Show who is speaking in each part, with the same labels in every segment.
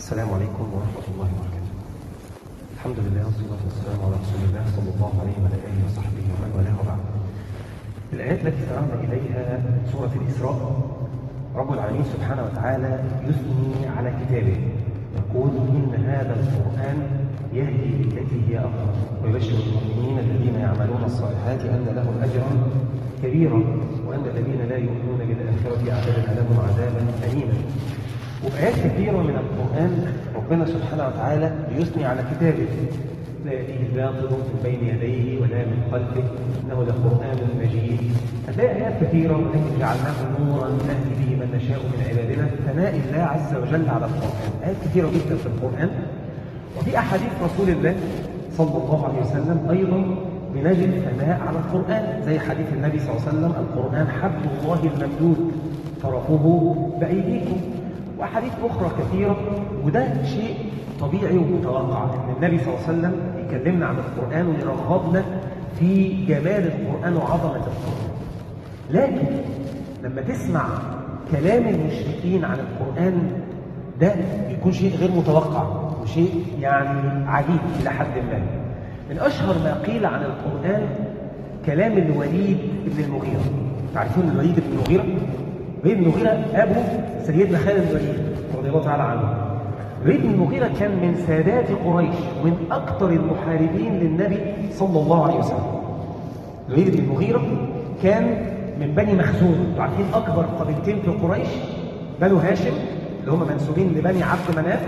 Speaker 1: السلام عليكم ورحمة الله وبركاته الحمد لله والصلاة والسلام على رسول الله صلى الله عليه وعلى آله وصحبه ومن والاه وبعد الآيات التي سمعنا إليها سورة الإسراء رب العالمين سبحانه وتعالى يثني على كتابه يقول إن هذا القرآن يهدي للتي هي أقرب ويبشر المؤمنين الذين يعملون الصالحات أن لهم أجرا كبيرا وأن الذين لا يؤمنون بالآخرة أعتدنا لهم عذابا أليما وآيات كثيرة من القرآن ربنا سبحانه وتعالى يثني على كتابه لا يأتيه الباطل من بين يديه ولا من خلفه إنه لقرآن مجيد هتلاقي آيات كثيرة ولكن جعلناه نورا نهدي به من نشاء من عبادنا ثناء الله عز وجل على القرآن آيات كثيرة جدا في القرآن وفي أحاديث رسول الله صلى الله عليه وسلم أيضا بنجد ثناء على القرآن زي حديث النبي صلى الله عليه وسلم القرآن حبل الله الممدود طرفه بأيديكم وأحاديث أخرى كثيرة وده شيء طبيعي ومتوقع أن النبي صلى الله عليه وسلم يكلمنا عن القرآن ويرغبنا في جمال القرآن وعظمة القرآن لكن لما تسمع كلام المشركين عن القرآن ده بيكون شيء غير متوقع وشيء يعني عجيب إلى حد ما من أشهر ما قيل عن القرآن كلام الوليد بن المغيرة تعرفون الوليد بن المغيرة؟ الوليد بن المغيرة أبو سيدنا خالد الوليد رضي الله تعالى عنه الوليد بن المغيرة كان من سادات قريش ومن أكثر المحاربين للنبي صلى الله عليه وسلم الوليد بن المغيرة كان من بني مخزوم عارفين أكبر قبيلتين في قريش بنو هاشم اللي هم منسوبين لبني عبد مناف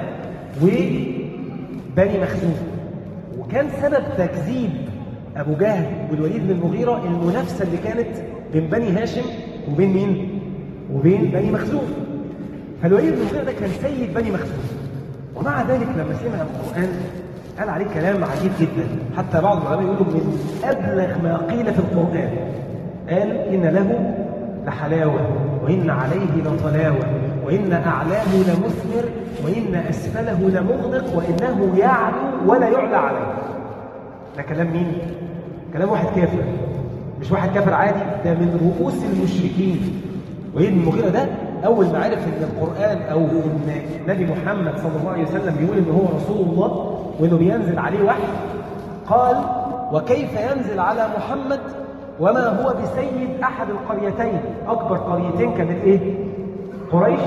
Speaker 1: وبني مخزوم وكان سبب تكذيب أبو جهل والوليد بن المغيرة المنافسة اللي كانت بين بني هاشم وبين مين؟ وبين بني مخزوم فالوليد بن المغيرة ده كان سيد بني مخزوم ومع ذلك لما سمع القرآن قال عليه كلام عجيب جدا حتى بعض العلماء يقولوا من أبلغ ما قيل في القرآن قال إن له لحلاوة وإن عليه لطلاوة وإن أعلاه لمثمر وإن أسفله لمغدق وإنه يعلو ولا يعلى عليه ده كلام مين؟ كلام واحد كافر مش واحد كافر عادي ده من رؤوس المشركين وابن المغيرة ده أول ما عرف إن القرآن أو إن النبي محمد صلى الله عليه وسلم بيقول إن هو رسول الله وإنه بينزل عليه وحي قال وكيف ينزل على محمد وما هو بسيد أحد القريتين أكبر قريتين كانت إيه؟ قريش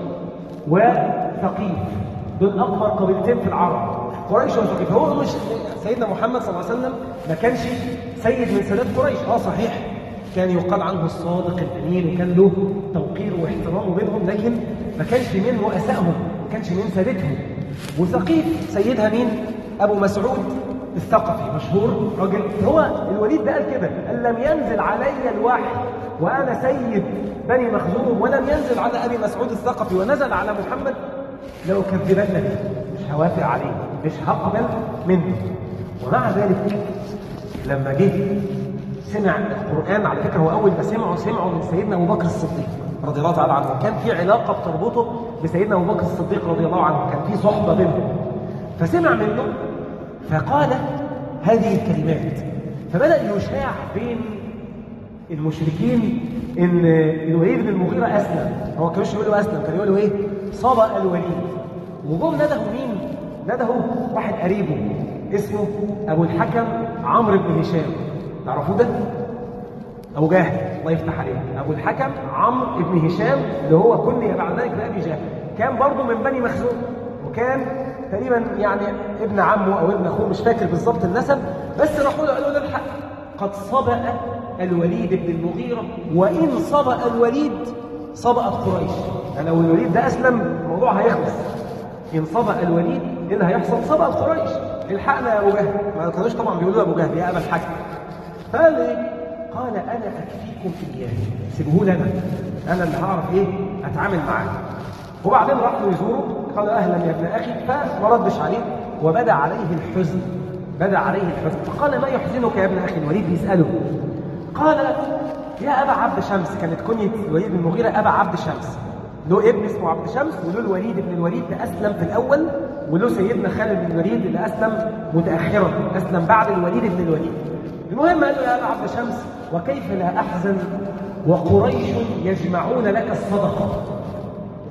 Speaker 1: وثقيف دول أكبر قبيلتين في العرب قريش وثقيف هو مش سيدنا محمد صلى الله عليه وسلم ما كانش سيد من سادات قريش اه صحيح كان يقال عنه الصادق الامين وكان له توقير واحترام بينهم لكن ما كانش من رؤسائهم ما كانش من سادتهم وثقيف سيدها مين ابو مسعود الثقفي مشهور راجل هو الوليد ده قال كده قال لم ينزل علي الوحي وانا سيد بني مخزوم ولم ينزل على ابي مسعود الثقفي ونزل على محمد لو كذبن به مش هوافق عليه مش هقبل منه ومع ذلك لما جه سمع القرآن على فكرة هو أول ما سمعه سمعه من سيدنا أبو بكر الصديق رضي الله تعالى عنه كان في علاقة بتربطه بسيدنا أبو بكر الصديق رضي الله عنه كان في صحبة بينهم فسمع منه فقال هذه الكلمات فبدأ يشاع بين المشركين ان الوليد بن المغيرة أسلم هو كانش يقول له أسلم كان يقول له إيه صبأ الوليد وجم نده مين نده واحد قريبه اسمه أبو الحكم عمرو بن هشام تعرفوه ده أبو جهل الله يفتح عليه أبو الحكم عمرو بن هشام اللي هو كني بعد ذلك بأبي جهل كان برضه من بني مخزوم وكان تقريبا يعني ابن عمه أو ابن أخوه مش فاكر بالظبط النسب بس راحوا له قالوا له الحق قد صبأ الوليد بن المغيرة وإن صبأ الوليد صبأت قريش يعني لو الوليد ده أسلم الموضوع هيخلص إن صبأ الوليد إيه اللي هيحصل صبأت قريش الحقنا يا أبو جهل ما كانوش طبعا بيقولوا أبو جهل يا أبا الحكم قال ايه قال انا اكفيكم اياه سيبوه لنا انا اللي هعرف ايه اتعامل معاه وبعدين راح له يزوره قال اهلا يا ابن اخي فما ردش عليه وبدا عليه الحزن بدا عليه الحزن فقال ما يحزنك يا ابن اخي الوليد بيساله قال يا ابا عبد شمس كانت كنيه الوليد بن المغيره ابا عبد شمس له ابن اسمه عبد شمس وله الوليد بن الوليد ده اسلم في الاول وله سيدنا خالد بن الوليد اللي اسلم متاخرا اسلم بعد الوليد بن الوليد المهم قال له يا أبا عبد شمس وكيف لا أحزن وقريش يجمعون لك الصدقة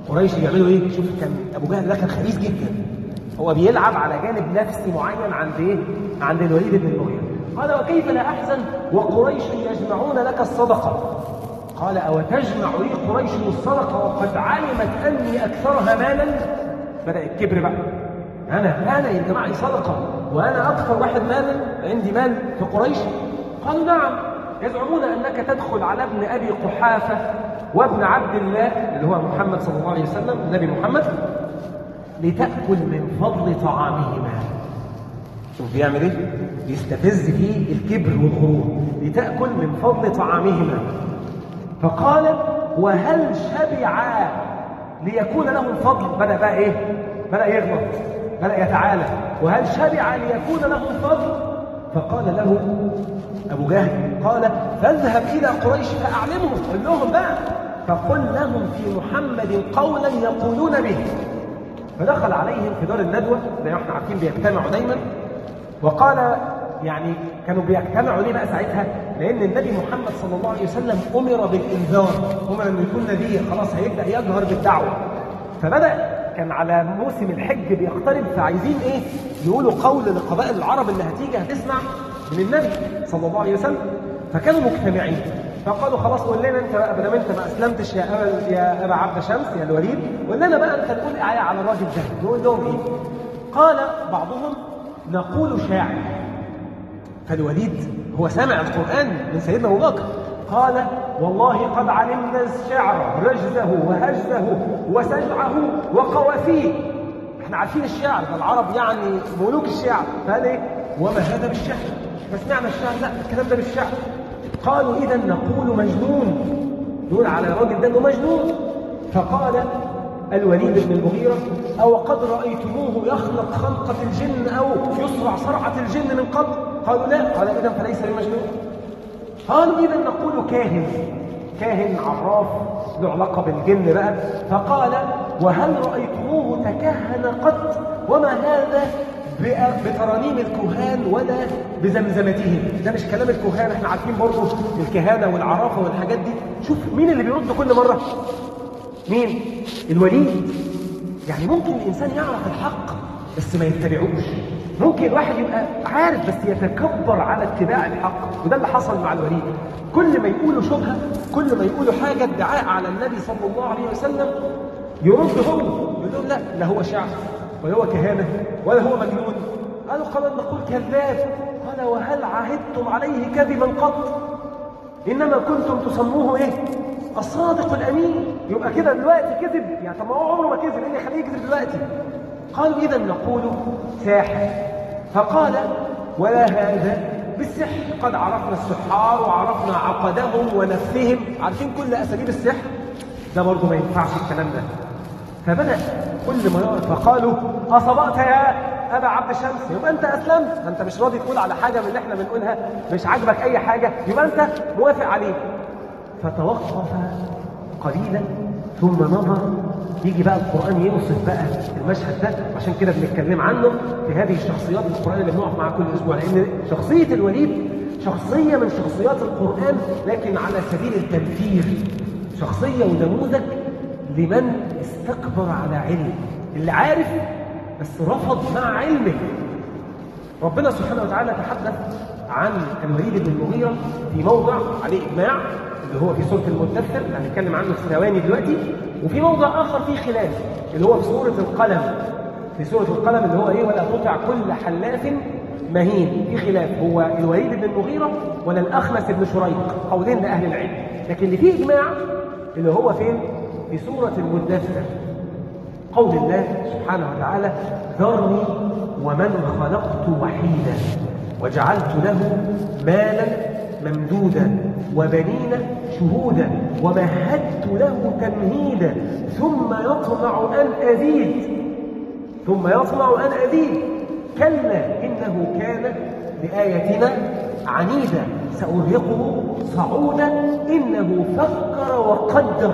Speaker 1: قريش بيعملوا ايه شوف كان ابو جهل ده كان خبيث جدا هو بيلعب على جانب نفسي معين عند ايه عند الوليد بن المغيرة قال وكيف لا احزن وقريش يجمعون لك الصدقه قال او تجمع لي قريش الصدقه وقد علمت اني اكثرها مالا بدا الكبر بقى انا انا يجمع لي صدقه وانا اكثر واحد مالا عندي مال في قريش قالوا نعم يزعمون انك تدخل على ابن ابي قحافه وابن عبد الله اللي هو محمد صلى الله عليه وسلم النبي محمد لتأكل من فضل طعامهما شوف بيعمل ايه بيستفز فيه الكبر والغرور لتأكل من فضل طعامهما فقال وهل شبعا ليكون لهم فضل بدأ بقى ايه بدأ يغلط بدأ يتعالى وهل شبع ليكون لهم فضل فقال له أبو جهل قال فاذهب إلى قريش فأعلمهم قل لهم بقى فقل لهم في محمد قولا يقولون به فدخل عليهم في دار الندوة زي ما احنا عارفين بيجتمعوا دايما وقال يعني كانوا بيجتمعوا ليه بقى ساعتها؟ لأن النبي محمد صلى الله عليه وسلم أمر بالإنذار، أمر إنه يكون نذير، خلاص هيبدأ يجهر بالدعوة. فبدأ كان على موسم الحج بيقترب فعايزين إيه؟ يقولوا قول لقبائل العرب اللي هتيجي هتسمع من النبي صلى الله عليه وسلم، فكانوا مجتمعين. فقالوا خلاص قول لنا انت بقى بدل انت ما اسلمتش يا ابا يا ابا عبد شمس يا الوليد قول لنا بقى انت تقول ايه على الراجل ده نقول لهم ايه قال بعضهم نقول شاعر فالوليد هو سامع القران من سيدنا ابو بكر قال والله قد علمنا الشعر رجزه وهجزه وسجعه وقوافيه احنا عارفين الشعر فالعرب يعني ملوك الشعر فقال ايه وما هذا بالشعر فسمعنا الشعر لا الكلام ده بالشعر قالوا إذا نقول مجنون نقول على الراجل ده انه مجنون فقال الوليد بن المغيرة أو قد رأيتموه يخلق خلقة الجن أو يصرع صرعة الجن من قبل قالوا لا قال إذا فليس بمجنون قالوا إذا نقول كاهن كاهن عراف له علاقة بالجن بقى فقال وهل رأيتموه تكهن قط وما هذا بترانيم الكهان ولا بزمزمتهم ده مش كلام الكهان احنا عارفين برضه الكهانة والعرافة والحاجات دي شوف مين اللي بيرد كل مرة مين الوليد يعني ممكن الإنسان يعرف الحق بس ما يتبعوش ممكن الواحد يبقى عارف بس يتكبر على اتباع الحق وده اللي حصل مع الوليد كل ما يقولوا شبهة كل ما يقولوا حاجة ادعاء على النبي صلى الله عليه وسلم يرد هو يقول لا لا هو شعر ولا هو كهانة ولا هو مجنون قالوا قال نقول كذاب قال وهل عهدتم عليه كذبا قط إنما كنتم تسموه إيه الصادق الأمين يبقى كده دلوقتي كذب يعني طب ما هو عمره ما كذب إيه اللي يخليه يكذب دلوقتي قالوا إذا نقول ساحر فقال ولا هذا بالسحر قد عرفنا السحار وعرفنا عقدهم ونفسهم عارفين كل أساليب السحر ده برضه ما ينفعش الكلام ده فبدأ كل ما يقعد فقالوا أصبأت يا أبا عبد الشمس يبقى أنت أسلمت أنت مش راضي تقول على حاجة من اللي احنا بنقولها مش عاجبك أي حاجة يبقى أنت موافق عليه فتوقف قليلا ثم نظر يجي بقى القرآن يوصف بقى المشهد ده عشان كده بنتكلم عنه في هذه الشخصيات القرآن اللي بنقف معاها كل أسبوع لأن شخصية الوليد شخصية من شخصيات القرآن لكن على سبيل التنفير شخصية ونموذج لمن استكبر على علم اللي عارف بس رفض مع علمه ربنا سبحانه وتعالى تحدث عن الوليد بن المغيرة في موضع عليه إجماع اللي هو في سورة المدثر هنتكلم عنه في ثواني دلوقتي وفي موضع آخر فيه خلاف اللي هو في سورة القلم في سورة القلم اللي هو إيه ولا تطع كل حلاف مهين في خلاف هو الوليد بن المغيرة ولا الأخنس بن شريق قولين لأهل العلم لكن اللي فيه إجماع اللي هو فين في سورة المدثر قول الله سبحانه وتعالى ذرني ومن خلقت وحيدا وجعلت له مالا ممدودا وبنين شهودا ومهدت له تمهيدا ثم يطمع أن أزيد ثم يطمع أن أزيد كلا إنه كان لآيتنا عنيدا سأرهقه صعودا إنه فكر وقدر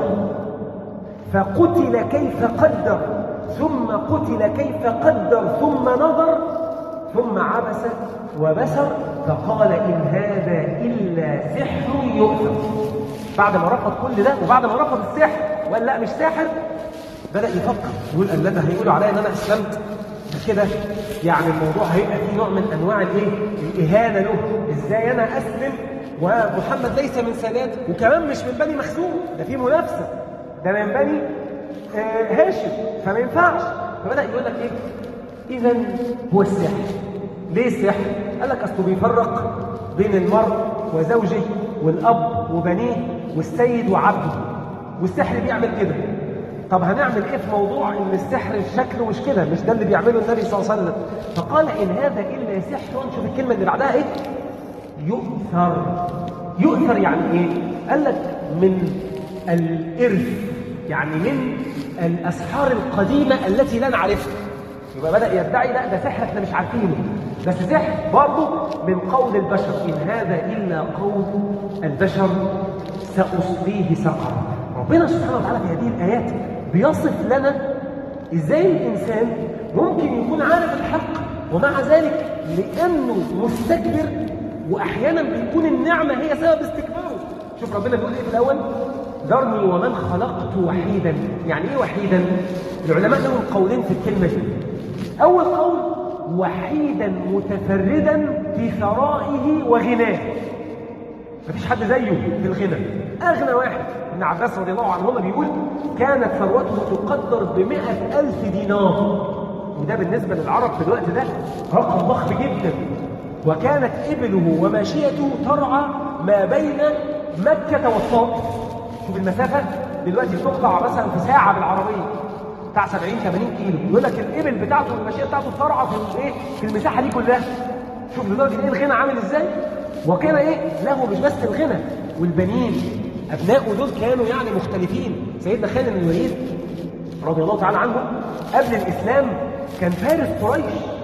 Speaker 1: فقتل كيف قدر ثم قتل كيف قدر ثم نظر ثم عبس وبسر فقال إن هذا إلا سحر يؤثر بعد ما رفض كل ده وبعد ما رفض السحر وقال لا مش ساحر بدأ يفكر يقول أن ده هيقولوا عليا أن أنا أسلمت كده يعني الموضوع هيبقى فيه نوع من أنواع الإيه؟ الإهانة له إزاي أنا أسلم ومحمد ليس من سادات وكمان مش من بني مخزوم ده في منافسة ده من بني آه هاشم فما ينفعش فبدأ يقول لك إيه إذا هو السحر ليه السحر؟ قال لك أصله بيفرق بين المرء وزوجه والأب وبنيه والسيد وعبده والسحر بيعمل كده طب هنعمل ايه في موضوع ان السحر شكله مش كده مش ده اللي بيعمله النبي صلى الله عليه وسلم فقال ان هذا الا سحر شوف الكلمه اللي بعدها ايه يؤثر يؤثر يعني ايه قال لك من الارث يعني من الاسحار القديمه التي لا نعرفها يبقى بدا يدعي لا ده سحر احنا مش عارفينه بس سحر برضه من قول البشر ان هذا الا قول البشر ساصليه سقر ربنا سبحانه وتعالى في هذه الايات بيصف لنا ازاي الانسان ممكن يكون عارف الحق ومع ذلك لانه مستكبر واحيانا بيكون النعمه هي سبب استكباره شوف ربنا بيقول ايه في الاول ذرني ومن خلقت وحيدا يعني ايه وحيدا العلماء لهم قولين في الكلمه دي اول قول وحيدا متفردا في ثرائه وغناه مفيش حد زيه في الغنى أغنى واحد ابن عباس رضي الله عنهما بيقول كانت ثروته تقدر بمئة ألف دينار وده بالنسبة للعرب في الوقت ده رقم ضخم جدا وكانت إبله وماشيته ترعى ما بين مكة والطائف شوف المسافة دلوقتي بتقطع مثلا في ساعة بالعربية بتاع 70 80 كيلو يقول لك الإبل بتاعته والماشية بتاعته ترعى في الايه في المساحة دي كلها شوف لدرجة ايه الغنى عامل ازاي وكان ايه له مش بس الغنى والبنين ابنائه دول كانوا يعني مختلفين سيدنا خالد بن الوليد رضي الله تعالى عنه قبل الاسلام كان فارس قريش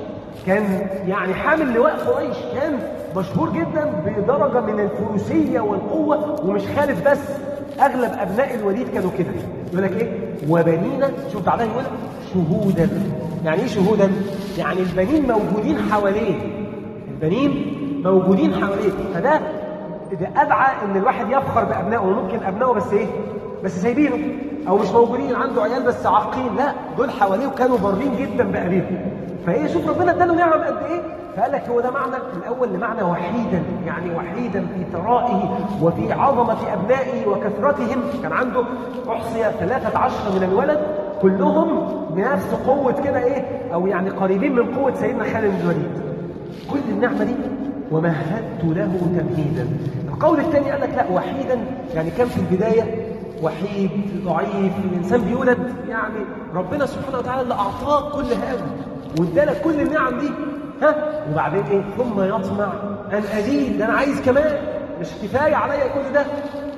Speaker 1: كان يعني حامل لواء قريش كان مشهور جدا بدرجه من الفروسيه والقوه ومش خالد بس اغلب ابناء الوليد كانوا كده يقول لك ايه وبنينا شوف بعدها يقول شهودا يعني ايه شهودا يعني البنين موجودين حواليه البنين موجودين حواليه فده ده ادعى ان الواحد يفخر بابنائه ممكن ابنائه بس ايه بس سايبينه او مش موجودين عنده عيال بس عاقين لا دول حواليه وكانوا بارين جدا بابيهم فايه شوف ربنا اداله نعمه قد ايه فقال لك هو ده معنى الاول لمعنى وحيدا يعني وحيدا في ثرائه وفي عظمه ابنائه وكثرتهم كان عنده احصي 13 من الولد كلهم بنفس قوه كده ايه او يعني قريبين من قوه سيدنا خالد بن الوليد كل النعمه دي ومهدت له تمهيدا القول الثاني قال لك لا وحيدا يعني كان في البداية وحيد ضعيف الإنسان بيولد يعني ربنا سبحانه وتعالى اللي أعطاه كل هذا وادالك كل النعم دي ها وبعدين ايه ثم يطمع ان ازيد ده انا عايز كمان مش كفايه عليا كل ده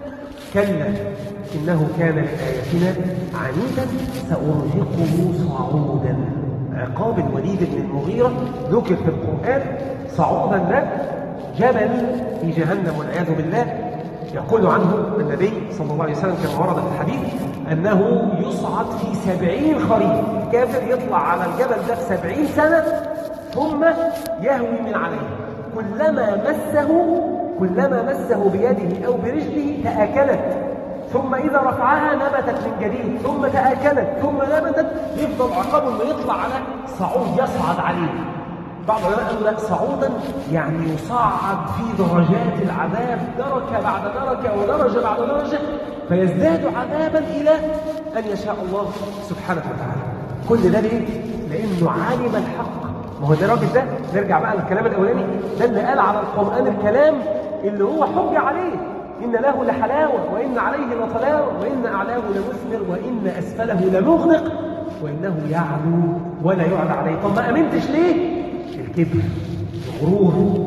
Speaker 1: كلا انه كان لاياتنا عنيدا سارهقه صعودا عقاب الوليد بن المغيرة ذكر في القرآن صعودا له جبل في جهنم والعياذ بالله يقول عنه النبي صلى الله عليه وسلم كما ورد في الحديث أنه يصعد في سبعين خريف كافر يطلع على الجبل ده في سبعين سنة ثم يهوي من عليه كلما مسه كلما مسه بيده أو برجله تآكلت ثم إذا رفعها نبتت من جديد ثم تآكلت ثم نبتت يفضل عقابه انه يطلع على صعود يصعد عليه بعض العلماء قالوا لا صعودا يعني يصعد في درجات العذاب دركة بعد دركة ودرجة بعد درجة فيزداد عذابا إلى أن يشاء الله سبحانه وتعالى كل ده ليه؟ لأنه علم الحق ما هو ده الراجل ده نرجع بقى للكلام الأولاني ده اللي قال على القرآن الكلام اللي هو حجة عليه إن له لحلاوة وإن عليه لطلاوة وإن أعلاه لمثمر وإن أسفله لمغرق وإنه يعلو ولا يعلى عليه طب ما أمنتش ليه؟ الكبر الغرور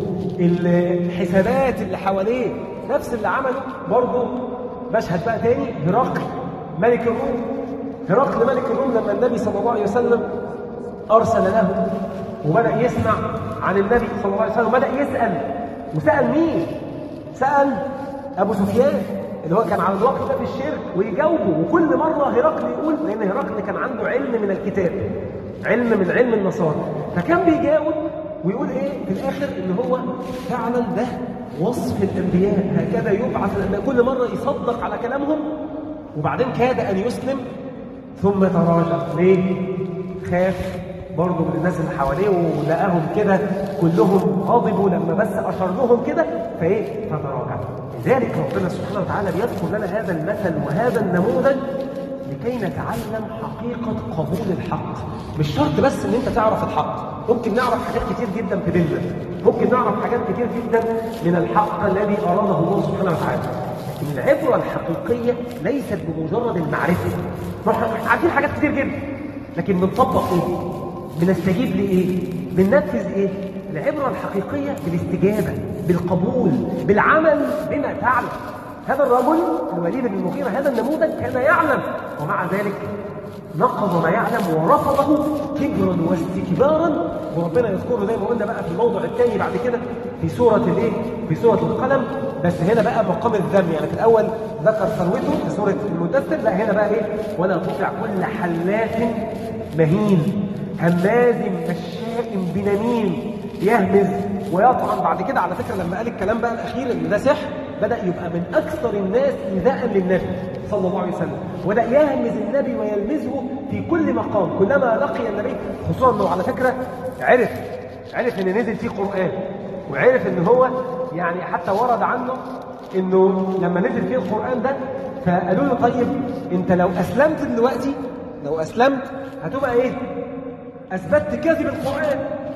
Speaker 1: الحسابات اللي حواليه نفس اللي عمله برضه مشهد بقى تاني هرقل ملك الروم هرقل ملك الروم لما النبي صلى الله عليه وسلم أرسل له وبدأ يسمع عن النبي صلى الله عليه وسلم وبدأ يسأل وسأل مين؟ سأل أبو سفيان اللي هو كان على الوقت ده في الشرك ويجاوبه وكل مرة هرقل يقول لأن هرقل كان عنده علم من الكتاب علم من علم النصارى فكان بيجاوب ويقول ايه في الاخر ان هو فعلا ده وصف الانبياء هكذا يبعث الانبياء كل مره يصدق على كلامهم وبعدين كاد ان يسلم ثم تراجع ليه؟ خاف برضه من الناس اللي حواليه ولقاهم كده كلهم غضبوا لما بس أشر لهم كده فإيه؟ فتراجع لذلك ربنا سبحانه وتعالى بيذكر لنا هذا المثل وهذا النموذج لكي نتعلم حقيقة قبول الحق مش شرط بس ان انت تعرف الحق ممكن نعرف حاجات كتير جدا في ديننا ممكن نعرف حاجات كتير جدا من الحق الذي أراده الله سبحانه وتعالى لكن العبرة الحقيقية ليست بمجرد المعرفة احنا عارفين حاجات كتير جدا لكن بنطبق ايه بنستجيب لايه بننفذ ايه العبرة الحقيقية بالاستجابة بالقبول بالعمل بما تعلم هذا الرجل الوليد بن المغيرة هذا النموذج كان يعلم ومع ذلك نقض ما يعلم ورفضه كبرا واستكبارا وربنا يذكره زي ما قلنا بقى في الموضع الثاني بعد كده في سورة الايه؟ في سورة القلم بس هنا بقى مقام الذم يعني في الأول ذكر ثروته في سورة المدثر لا هنا بقى ايه؟ ولا تطع كل حلاف مهين هماز مشاء بنميم يهمز ويطعن بعد كده على فكرة لما قال الكلام بقى الأخير اللي ده سحر بدأ يبقى من أكثر الناس إيذاء للنبي صلى الله عليه وسلم وبدأ يهمز النبي ويلمزه في كل مقام كلما لقي النبي خصوصا أنه على فكرة عرف عرف أن نزل فيه قرآن وعرف أن هو يعني حتى ورد عنه أنه لما نزل فيه القرآن ده فقالوا له طيب أنت لو أسلمت دلوقتي لو أسلمت هتبقى إيه؟ أثبتت كذب القرآن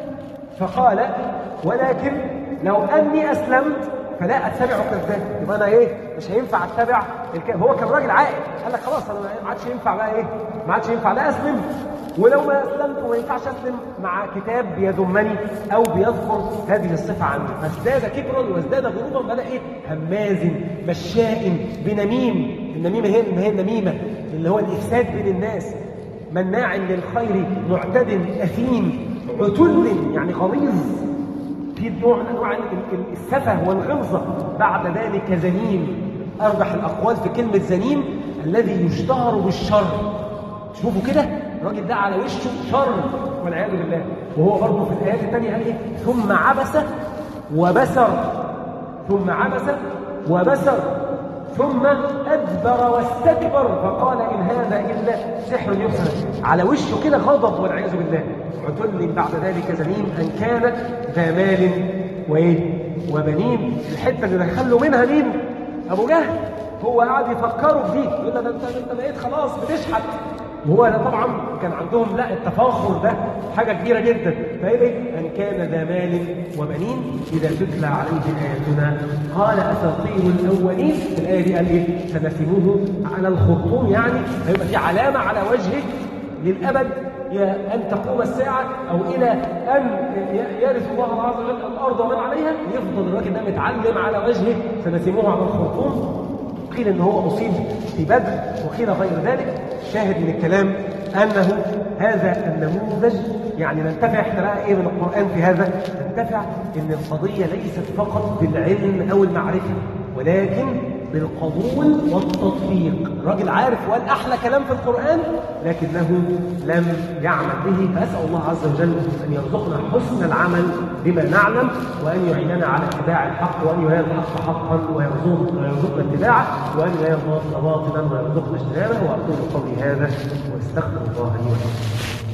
Speaker 1: فقال ولكن لو أني أسلمت فلا اتبع كذاب يبقى انا ايه مش هينفع اتبع الكذب هو كان راجل عاقل قال لك خلاص انا ما عادش ينفع بقى ايه ما عادش ينفع لا اسلم ولو ما اسلمت وما ينفعش اسلم مع كتاب بيذمني او بيذكر هذه الصفه عني فازداد كبرا وازداد غروبا بدا ايه هماز مشاء بنميم النميمه هي ما هي النميمه اللي هو الافساد بين الناس مناع للخير معتد اثيم عتل يعني غليظ في نوع من انواع السفه والغلظه بعد ذلك زنيم اربح الاقوال في كلمه زنيم الذي يشتهر بالشر شوفوا كده الراجل ده على وشه شر والعياذ بالله وهو برضه في الايات الثانيه قال ايه ثم عبس وبسر ثم عبس وبسر ثم ادبر واستكبر فقال ان هذا الا سحر يحسن على وشه كده غضب والعياذ بالله عتل بعد ذلك زنيم ان كان ذا مال وايه وبنين الحته اللي دخلوا منها مين ابو جهل هو قاعد يفكروا بدي يقول ده انت انت بقيت خلاص بتشحت وهو ده طبعا كان عندهم لا التفاخر ده حاجه كبيره جدا فايه ايه ان كان ذا مال وبنين اذا تتلى عليه اياتنا قال اساطير الاولين في الايه دي قال ايه سنسموه على الخرطوم يعني هيبقى في علامه على وجهه للابد أن تقوم الساعة أو إلى أن يرث الله عز وجل الأرض ومن عليها يفضل الراجل ده متعلم على وجهه سنسموه على الخرطوم قيل ان هو اصيب في بدر وقيل غير ذلك شاهد من الكلام انه هذا النموذج يعني ننتفع احنا بقى ايه من القران في هذا ننتفع ان القضيه ليست فقط بالعلم او المعرفه ولكن بالقبول والتطبيق الراجل عارف وقال احلى كلام في القران لكنه لم يعمل به فاسال الله عز وجل ان يرزقنا حسن العمل بما نعلم وان يعيننا على اتباع الحق وان يرينا الحق حقا ويرزقنا اتباعه وان يرينا الباطل باطلا ويرزقنا اجتنابه واقول قولي هذا واستغفر الله لي ولكم